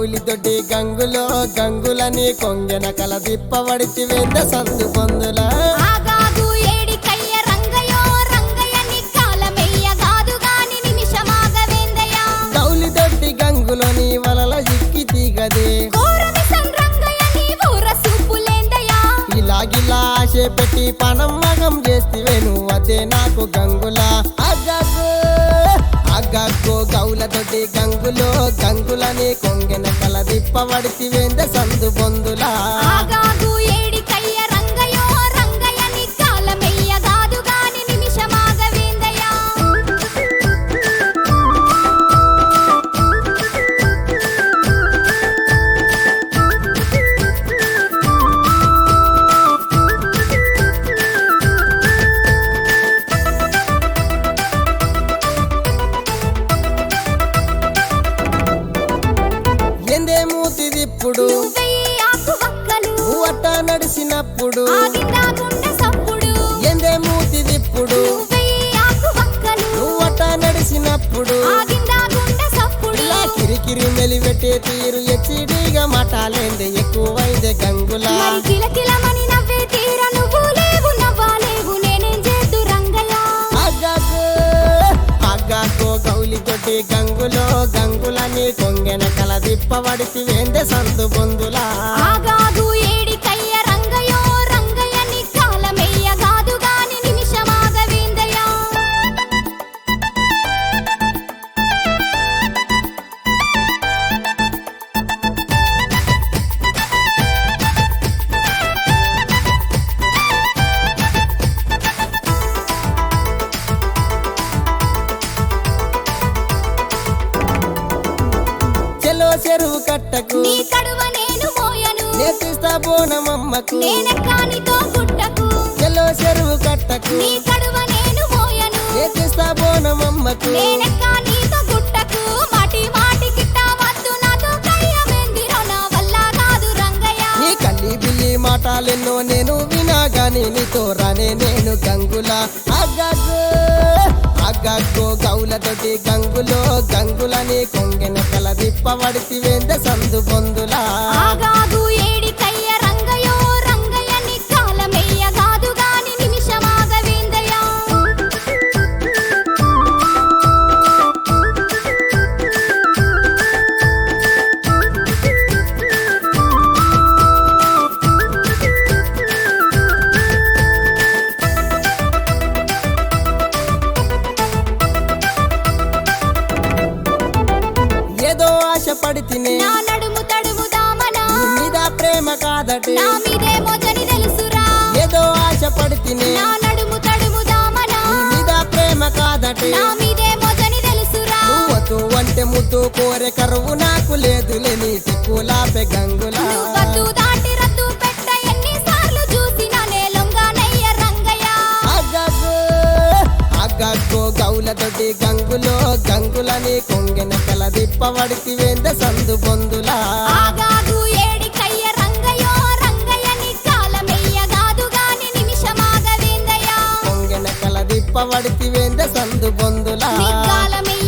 గౌలితోటి గంగులో గంగులని కొంగెన కల దిప్పబడితి వెంద సందు పొందుల ఆగాగు ఏడికయ్య రంగయో రంగయ్య నీ కాలమెయ్య కాదు గాని నిమిషమాగవేందయ్య గౌలితోటి గంగులోని వలల ఇక్కి తీగదే కోరమిసం రంగయ్య నీ ఊర సూపులేందయ్య ఇలాగిలా ఆశ పెట్టి పనం మగం చేస్తివేను అదే నాకు గంగుల అగ్గో అగ్గో గౌలతోటి గంగులో గంగులని కొంగెన కల దిప్పబడితి వెంద సందు పొందులా ఆగాగు ఏడికయ్య రంగయో రంగయ్య నీ కాలమెయ్య కాదు గాని నిమిషమాగవేందయ్య ఎందే మూతిదిప్పుడు నువ్వెయ్యి ఆకు వక్కలు నువ్వట నడిచినప్పుడు ఆగిందా గుండె సప్పుడు ఎందే మూతిదిప్పుడు నువ్వెయ్యి ఆకు వక్కలు నువ్వట నడిచినప్పుడు ఆగిందా గుండె సప్పుడు ఇలా కిరికిరి మెలిపెట్టే తీరు ఎచ్చిడిగా మటాలేందే ఎక్కువైందే గంగుల మరి కిలకిలమని నవ్వే తీర నువ్వు లేవు నవ్వాలేవు నేనేం చేద్దు రంగయ్య అగ్గో అగ్గో గౌలి తోటి గంగులో గంగులని కొంగెన కల దిప్పబడితి వేందే సందు బొందులా ఆగాగు ఏడికయ్య రంగయో రంగయ్య నీ కాలమెయ్య కాదు గాని నిమిషమాగవేందయ్య చెలో చెరువు కట్టకు నీ కడువ నేను మోయను నేతిస్తా బోనమమ్మకు నేనెక్కానితో గుట్టకు చెలో చెరువు కట్టకు నీ కడువ నేను మోయను నేతిస్తా బోనమమ్మకు నేనెక్కానితో గుట్టకు మాటి మాటి కిట్ట వద్దు నాతో కయ్యమేందిరో నా వల్ల కాదు రంగయ్య నీ కల్లి బిల్లి మాటలెన్నో నేను వినా గాని నీతో రానే నేను గంగుల అగ్గో అగ్గో గౌలతోటి గంగులో గంగులని కొంగెన కల దిప్పబడితి వేంద సందు పొందులా ఆగాగు ఏడికయ్య రంగయో రంగయ్య నీ కాలమెయ్య కాదు గాని నిమిషమాగవేందయ్య ఏదో ఆశ పడి తినే నా నడుము తడుము దామనా మీద ప్రేమ కాదటే నా మీదే మొజని తెలుసురా ఏదో ఆశ పడి తినే నా నడుము తడుము దామనా మీద ప్రేమ కాదటే నా మీదే మొజని తెలుసురా నువ్వతు వంటె ముద్దు కోరె కరువు నాకు లేదులే నీ తిక్కులాపే గంగులా నువ్వద్దు దాటి రద్దు పెట్ట ఎన్నిసార్లు చూసినా నేలొంగానయ్య రంగయ్య అగ్గో అగ్గో గౌలతోటి గంగులో గంగులని కొంగెన కల దిప్పబడితి వేంద సందు బొందులా ఆగాగు ఏడికయ్య రంగయో రంగయ్య నీ కాలమెయ్య కాదు గాని నిమిషమాగవేందయ్య కొంగెన కల దిప్పబడితి వేంద సందు బొందులా నీ కాలమెయ్య